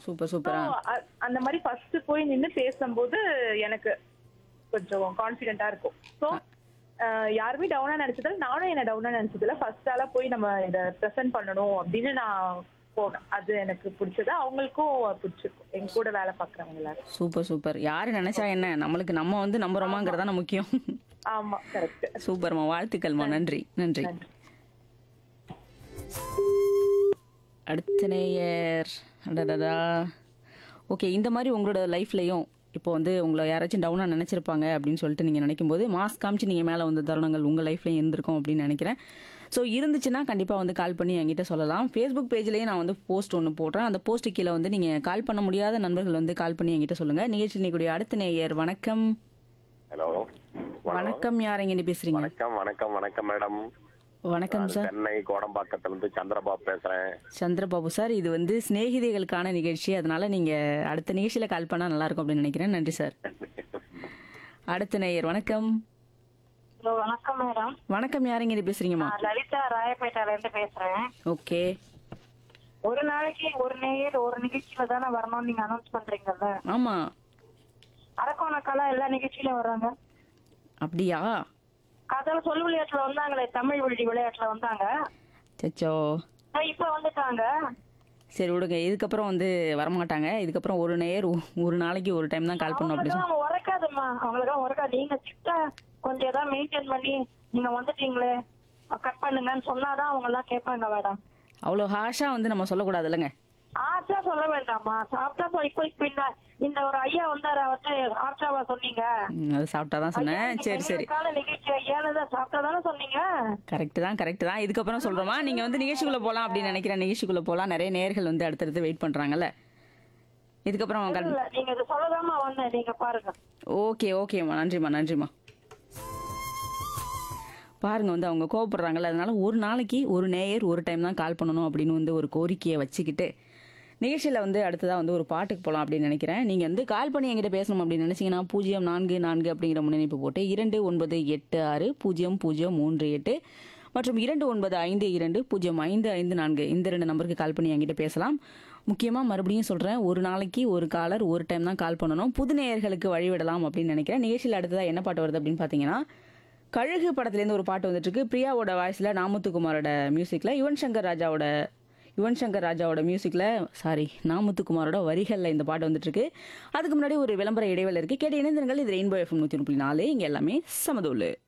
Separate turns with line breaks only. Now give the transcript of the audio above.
Super
So,
சூப்பரா
அ- அந்த மாதிரி ஃபர்ஸ்ட் போய் நின்னு பேசும்போது எனக்கு கொஞ்சம் கான்பிடென்ட்டா இருக்கும் ஸோ யாருமே டவுனா நினைச்சதில்ல நானும் என்ன டவுனா நினைச்சதில்ல ஃபர்ஸ்ட் ஆளா போய் நம்ம இத ப்ரெசென்ட் பண்ணணும் அப்படின்னு நான் போனேன் அது எனக்கு பிடிச்சது அவங்களுக்கும் பிடிச்சிருக்கும் எங்க கூட வேலை பார்க்கறவங்க எல்லாரும்
சூப்பர் சூப்பர் யாரு நினைச்சா என்ன நம்மளுக்கு நம்ம வந்து நம்புறோமாங்கிறதா முக்கியம்
ஆமா கரெக்ட்
சூப்பர்மா வாழ்த்துக்கள்மா நன்றி நன்றி
நன்றி
அடுத்த நேயர் அடடடா ஓகே இந்த மாதிரி உங்களோட லைஃப்லையும் இப்போ வந்து உங்களை யாராச்சும் டவுனாக நினச்சிருப்பாங்க அப்படின்னு சொல்லிட்டு நீங்கள் நினைக்கும் போது மாஸ்க் காமிச்சு நீங்கள் மேலே வந்த தருணங்கள் உங்கள் லைஃப்லையும் இருந்திருக்கும் அப்படின்னு நினைக்கிறேன் ஸோ இருந்துச்சுன்னா கண்டிப்பாக வந்து கால் பண்ணி என்கிட்ட சொல்லலாம் ஃபேஸ்புக் பேஜ்லேயே நான் வந்து போஸ்ட் ஒன்று போடுறேன் அந்த போஸ்ட் கீழே வந்து நீங்கள் கால் பண்ண முடியாத நண்பர்கள் வந்து கால் பண்ணி என்கிட்ட சொல்லுங்கள் நிகழ்ச்சியில் நீக்கூடிய அடுத்த நேயர் வணக்கம்
ஹலோ
வணக்கம் யார் எங்கே பேசுகிறீங்க
வணக்கம் வணக்கம் வணக்கம் மேடம்
வணக்கம்
நான்
சார்
சென்னை கோடம்பாக்கத்துல இருந்து சந்திரபாபு பேசுறேன்
சந்திரபாபு சார் இது வந்து சிநேகிதிகளுக்கான நிகழ்ச்சி அதனால நீங்க அடுத்த நிகழ்ச்சியில கால் பண்ணா நல்லா இருக்கும் அப்படின்னு நினைக்கிறேன் நன்றி சார் அடுத்த நேயர் வணக்கம்
ஹலோ வணக்கம் மேடம்
வணக்கம் யாருங்க இது பேசுறீங்கம்மா
நான் லலிதா ராயப்பேட்டால இருந்து பேசுறேன்
ஓகே
ஒரு நாளைக்கு ஒரு நேயர் ஒரு நிகழ்ச்சியில தானே வரணும்னு நீங்க அனௌன்ஸ் பண்றீங்கல்ல
ஆமா
அரக்கோணக்கெல்லாம் எல்லா நிகழ்ச்சியிலும் வர்றாங்க
அப்படியா
காதால சொல் விளையாட்டுல வந்தாங்களே தமிழ் வழி விளையாட்டுல வந்தாங்க
சச்சோ
ஆஹ் இப்ப வந்துட்டாங்க
சரி விடுங்க இதுக்கப்புறம் வந்து வரமாட்டாங்க இதுக்கப்புறம் ஒரு நேயர் ஒ- ஒரு நாளைக்கு ஒரு டைம் தான் கால் பண்ணும் அப்படி சொல்லி
அவங்களுக்கெல்லாம் உரைக்காதும்மா அவங்களுக்கெல்லாம் உரைக்காது நீங்க சிட்டா கொஞ்சம் ஏதாவது மெயின்டைன் பண்ணி நீங்க வந்துட்டீங்களே கட் பண்ணுங்கன்னு சொன்னாதான் அவங்க எல்லாம் கேட்பாங்க மேடம்
அவ்வளோ ஹாஷா வந்து நம்ம சொல்லக்கூடாது இல்லைங்க
ஆச்சா சொல்ல வேண்டாமா சாப்பிட்டா சொல். இப்ப இப்ப இந்த இந்த ஒரு ஐயா வந்தாரு அவர்கிட்ட ஆச்சாவா சொன்னீங்க
ம், அது சாப்பிட்டா தான் சொன்னேன் சரி சரி
கால நிகழ்ச்சி ஐயானதான் சாப்பிட்டா தானே சொன்னீங்க
கரெக்ட் தான் கரெக்ட் தான் இதுக்கப்புறம் சொல்றோமா நீங்க வந்து நிகழ்ச்சிக்குள்ள போலாம் அப்படின்னு நினைக்கிறேன் நிகழ்ச்சிக்குள்ள போலாம் நிறைய நேயர்கள் வந்து அடுத்தடுத்து வெயிட் பண்றாங்கல்ல இதுக்கப்புறம் கண்-
இல்ல நீங்க இது சொல்லதாமா வந்தேன் நீங்க பாருங்க
ஓகே ஓகேம்மா நன்றிம்மா நன்றிம்மா பாருங்க வந்து அவங்க கோவப்படுறாங்கல்ல அதனால ஒரு நாளைக்கு ஒரு நேயர் ஒரு டைம் தான் கால் பண்ணணும் அப்படின்னு வந்து ஒரு கோரிக்கையை வச்சுக்கிட்டு நிகழ்ச்சியில் வந்து அடுத்ததாக வந்து ஒரு பாட்டுக்கு போகலாம் அப்படின்னு நினைக்கிறேன் நீங்கள் வந்து கால் பண்ணி என்கிட்ட பேசணும் அப்படின்னு நினச்சிங்கன்னா பூஜ்ஜியம் நான்கு நான்கு அப்படிங்கிற முன்னணிப்பு போட்டு இரண்டு ஒன்பது எட்டு ஆறு பூஜ்ஜியம் பூஜ்ஜியம் மூன்று எட்டு மற்றும் இரண்டு ஒன்பது ஐந்து இரண்டு பூஜ்ஜியம் ஐந்து ஐந்து நான்கு இந்த ரெண்டு நம்பருக்கு கால் பண்ணி என்கிட்ட பேசலாம் முக்கியமாக மறுபடியும் சொல்கிறேன் ஒரு நாளைக்கு ஒரு காலர் ஒரு டைம் தான் கால் பண்ணணும் புது நேயர்களுக்கு வழிவிடலாம் அப்படின்னு நினைக்கிறேன் நிகழ்ச்சியில் அடுத்ததாக என்ன பாட்டு வருது அப்படின்னு பார்த்தீங்கன்னா கழுகு படத்துலேருந்து ஒரு பாட்டு வந்துட்டு இருக்கு பிரியாவோட வாய்ஸில் நாமுத்துக்குமாரோட மியூசிக்கில் யுவன் சங்கர் ராஜாவோட யுவன் சங்கர் ராஜாவோட மியூசிக்கில் சாரி நாமுத்துக்குமாரோட வரிகளில் இந்த பாட்டு வந்துட்டு இருக்கு அதுக்கு முன்னாடி ஒரு விளம்பர இடைவேளை இருக்கு கேட்டு இணைந்திருங்கள் இது ரெயின்போ எஃப்எம் நூற்றி முப்பத்தி நாலு இங்கே எல்லாமே சமதூள்